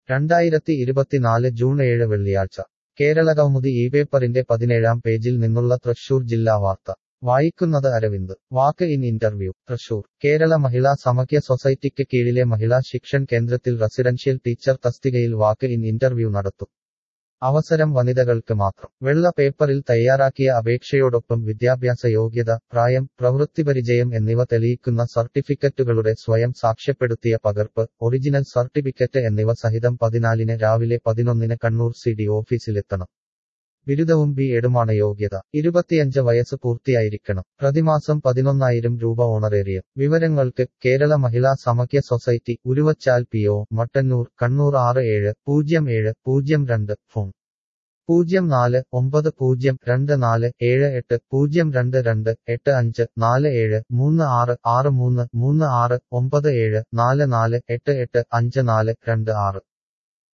രണ്ടായിരത്തി ഇരുപത്തിനാല് ജൂൺ ഏഴ് വെള്ളിയാഴ്ച കേരളകൗമുദി ഈ പേപ്പറിന്റെ പതിനേഴാം പേജിൽ നിന്നുള്ള തൃശൂർ ജില്ലാ വാർത്ത വായിക്കുന്നത് Aravind walk in interview Thrissur Kerala Mahila Samakhya സൊസൈറ്റിക്ക് കീഴിലെ മഹിളാ ശിക്ഷൺ കേന്ദ്രത്തിൽ റെസിഡൻഷ്യൽ ടീച്ചർ തസ്തികയിൽ വാക്ക് ഇൻ ഇന്റർവ്യൂ നടത്തും അവസരം വനിതകൾക്ക് മാത്രം വെള്ള പേപ്പറിൽ തയ്യാറാക്കിയ അപേക്ഷയോടൊപ്പം വിദ്യാഭ്യാസ യോഗ്യത പ്രായം പ്രവൃത്തിപരിചയം എന്നിവ തെളിയിക്കുന്ന സർട്ടിഫിക്കറ്റുകളുടെ സ്വയം സാക്ഷ്യപ്പെടുത്തിയ പകർപ്പ് ഒറിജിനൽ സർട്ടിഫിക്കറ്റ് എന്നിവ സഹിതം പതിനാലിന് രാവിലെ പതിനൊന്നിന് കണ്ണൂർ സി ഡി ഓഫീസിലെത്തണം ബിരുദവും ബി എഡുമാണ് യോഗ്യത ഇരുപത്തിയഞ്ച് വയസ്സ് പൂർത്തിയായിരിക്കണം പ്രതിമാസം പതിനൊന്നായിരം രൂപ ഓണറേറിയം വിവരങ്ങൾക്ക് Kerala Mahila Samakhya society Uruvachal P O Mattannur Kannur ആറ് ഏഴ് പൂജ്യം ഏഴ് പൂജ്യം രണ്ട് ഫോൺ പൂജ്യം നാല് ഒമ്പത് പൂജ്യം രണ്ട് നാല് ഏഴ് എട്ട് പൂജ്യം രണ്ട് രണ്ട് എട്ട് അഞ്ച് നാല് ഏഴ് മൂന്ന് ആറ് ആറ് മൂന്ന് മൂന്ന് ആറ് ഒമ്പത് ഏഴ് നാല് നാല് എട്ട് എട്ട് അഞ്ച് നാല് രണ്ട് ആറ്